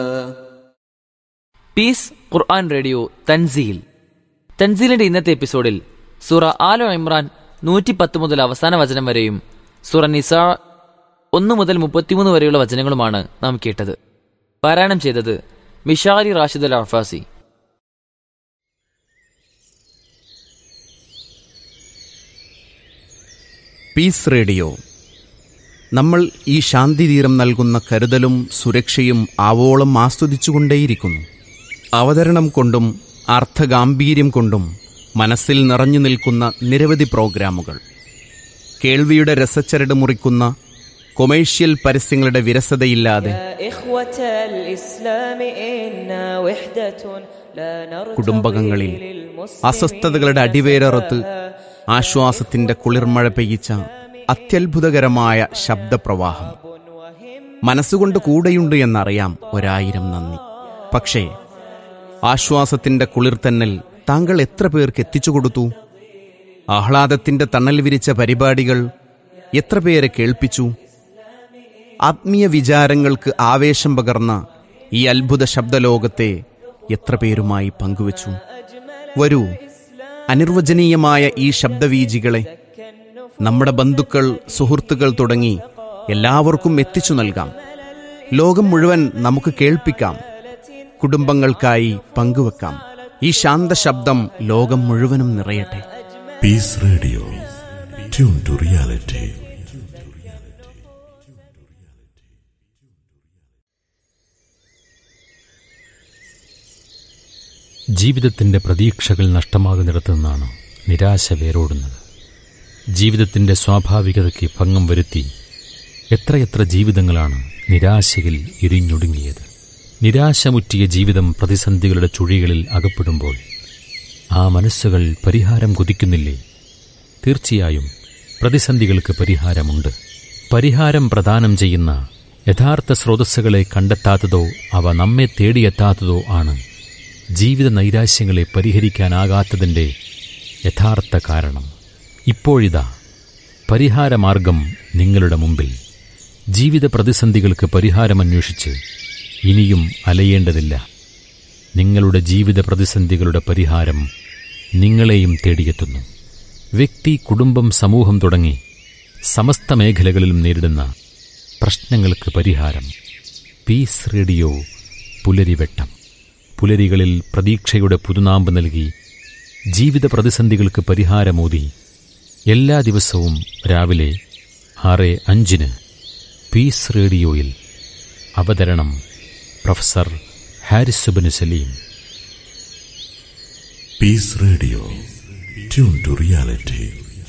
Piece ഖുർആൻ radio തൻസീൽ തൻസീലിന്റെ ഇന്നത്തെ എപ്പിസോഡിൽ സൂറ ആലോ ഇമ്രാൻ നൂറ്റി പത്ത് മുതൽ അവസാന വചനം വരെയും സൂറ നിസ ഒന്ന് മുതൽ മുപ്പത്തിമൂന്ന് വരെയുള്ള വചനങ്ങളുമാണ് നാം കേട്ടത് പാരായണം ചെയ്തത് Mishary Rashid Al Afasy peace radio നമ്മൾ ഈ ശാന്തിതീരം നൽകുന്ന കരുതലും സുരക്ഷയും ആവോളം ആസ്വദിച്ചുകൊണ്ടേയിരിക്കുന്നു അവതരണം കൊണ്ടും അർത്ഥഗാംഭീര്യം കൊണ്ടും മനസ്സിൽ നിറഞ്ഞു നിൽക്കുന്ന നിരവധി പ്രോഗ്രാമുകൾ കേൾവിയുടെ രസച്ചരട് മുറിക്കുന്ന കൊമേഴ്ഷ്യൽ പരസ്യങ്ങളുടെ വിരസതയില്ലാതെ يا إخوة الإسلام إنا وحدة لا نرتضي കുടുംബകങ്ങളിൽ للمسلمين അസ്വസ്ഥതകളുടെ അടിവേരറുത്ത് ആശ്വാസത്തിന്റെ കുളിർമഴ പെയ്യിച്ച അത്യത്ഭുതകരമായ ശബ്ദപ്രവാഹം മനസ്സുകൊണ്ട് കൂടെയുണ്ട് എന്നറിയാം ഒരായിരം നന്ദി പക്ഷേ ആശ്വാസത്തിന്റെ കുളിർത്തന്നൽ താങ്കൾ എത്ര പേർക്ക് എത്തിച്ചു കൊടുത്തു ആഹ്ലാദത്തിന്റെ തണൽ വിരിച്ച പരിപാടികൾ എത്ര പേരെ കേൾപ്പിച്ചു ആത്മീയ വിചാരങ്ങൾക്ക് ആവേശം പകർന്ന ഈ അത്ഭുത ശബ്ദലോകത്തെ എത്ര പേരുമായി പങ്കുവച്ചു വരൂ അനിർവചനീയമായ ഈ ശബ്ദവീജികളെ നമ്മുടെ ബന്ധുക്കൾ സുഹൃത്തുക്കൾ തുടങ്ങി എല്ലാവർക്കും എത്തിച്ചു നൽകാം ലോകം മുഴുവൻ നമുക്ക് കേൾപ്പിക്കാം കുടുംബങ്ങൾക്കായി പങ്കുവെക്കാം ഈ ശാന്ത ശബ്ദം ലോകം മുഴുവനും നിറയട്ടെ Peace Radio. Tune to reality. ജീവിതത്തിൻ്റെ പ്രതീക്ഷകൾ നഷ്ടമാകുന്നിടത്തു നിന്നാണ് നിരാശ വേരോടുന്നത് ജീവിതത്തിൻ്റെ സ്വാഭാവികതയ്ക്ക് ഭംഗം വരുത്തി എത്രയെത്ര ജീവിതങ്ങളാണ് നിരാശയിൽ ഇരിഞ്ഞൊടുങ്ങിയത് നിരാശമുറ്റിയ ജീവിതം പ്രതിസന്ധികളുടെ ചുഴികളിൽ അകപ്പെടുമ്പോൾ ആ മനസ്സുകൾ പരിഹാരം കൊതിക്കുന്നില്ലേ തീർച്ചയായും പ്രതിസന്ധികൾക്ക് പരിഹാരമുണ്ട് പരിഹാരം പ്രദാനം ചെയ്യുന്ന യഥാർത്ഥ സ്രോതസ്സുകളെ കണ്ടെത്താത്തതോ അവ നമ്മെ തേടിയെത്താത്തതോ ആണ് ജീവിത നൈരാശ്യങ്ങളെ പരിഹരിക്കാനാകാത്തതിൻ്റെ യഥാർത്ഥ കാരണം ഇപ്പോഴിതാ പരിഹാരമാർഗം നിങ്ങളുടെ മുമ്പിൽ ജീവിത പ്രതിസന്ധികൾക്ക് പരിഹാരമന്വേഷിച്ച് ഇനിയും അലയേണ്ടതില്ല നിങ്ങളുടെ ജീവിത പ്രതിസന്ധികളുടെ പരിഹാരം നിങ്ങളെയും തേടിയെത്തുന്നു വ്യക്തി കുടുംബം സമൂഹം തുടങ്ങി സമസ്ത മേഖലകളിലും നേരിടുന്ന പ്രശ്നങ്ങൾക്ക് പരിഹാരം പീസ് റേഡിയോ പുലരിവെട്ടം പുലരികളിൽ പ്രതീക്ഷയുടെ പുതുനാമ്പ് നൽകി ജീവിത പ്രതിസന്ധികൾക്ക് പരിഹാരമോതി എല്ലാ ദിവസവും രാവിലെ ആറ് അഞ്ചിന് പീസ് റേഡിയോയിൽ അവതരണം പ്രൊഫസർ ഹാരിസുബിന് Saleem Peace Radio. Tune to reality.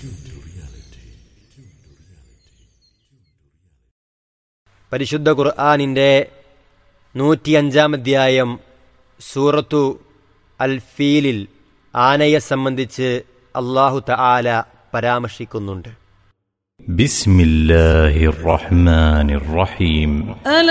പരിശുദ്ധ ഖുർആാനിൻ്റെ നൂറ്റിയഞ്ചാം അധ്യായം സൂറത്തു അൽ ഫീലിൽ ആനയെ സംബന്ധിച്ച് അള്ളാഹു തആല പരാമർശിക്കുന്നുണ്ട് بسم الله الرحمن الرحيم ألم